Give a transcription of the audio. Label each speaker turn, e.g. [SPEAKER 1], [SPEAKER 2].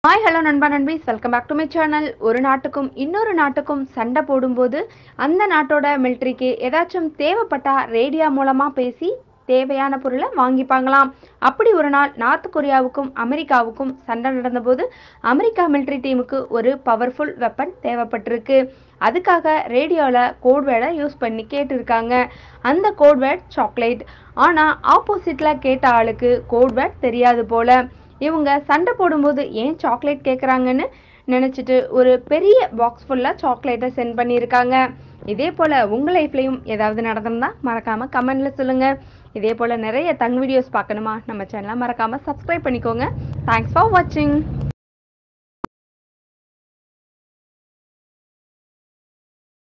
[SPEAKER 1] hi hello நண்பா நண்பீஸ் welcome back to my channel ஒரு நாட்டுக்கும் இன்னொரு நாட்டுக்கும் சண்டை போடும்போது அந்த நாட்டோட மிலிட்ரிக்கு ஏதாச்சும் தேவைப்பட்டா ரேடியோ மூலமாக பேசி தேவையான பொருளை வாங்கிப்பாங்களாம் அப்படி ஒரு நாள் நார்த் கொரியாவுக்கும் அமெரிக்காவுக்கும் சண்டை நடந்தபோது அமெரிக்கா மிலிட்ரி டீமுக்கு ஒரு பவர்ஃபுல் வெப்பன் தேவைப்பட்டிருக்கு அதுக்காக ரேடியோவில் கோட்வேர்டை யூஸ் பண்ணி கேட்டிருக்காங்க அந்த கோட்வேர்ட் சாக்லேட் ஆனால் ஆப்போசிட்டில் கேட்ட ஆளுக்கு கோட்வேர்ட் தெரியாது போல இவங்க சண்டை போடும்போது ஏன் சாக்லேட் கேட்குறாங்கன்னு நினச்சிட்டு ஒரு பெரிய பாக்ஸ் ஃபுல்லாக சாக்லேட்டை சென்ட் பண்ணியிருக்காங்க இதே போல் உங்கள் லைஃப்லையும் ஏதாவது நடந்திருந்தா மறக்காமல் கமெண்டில் சொல்லுங்கள் இதே போல் நிறைய தங் வீடியோஸ் பார்க்கணுமா நம்ம சேனலை மறக்காமல் சப்ஸ்கிரைப் பண்ணிக்கோங்க தேங்க்ஸ் ஃபார் வாட்சிங்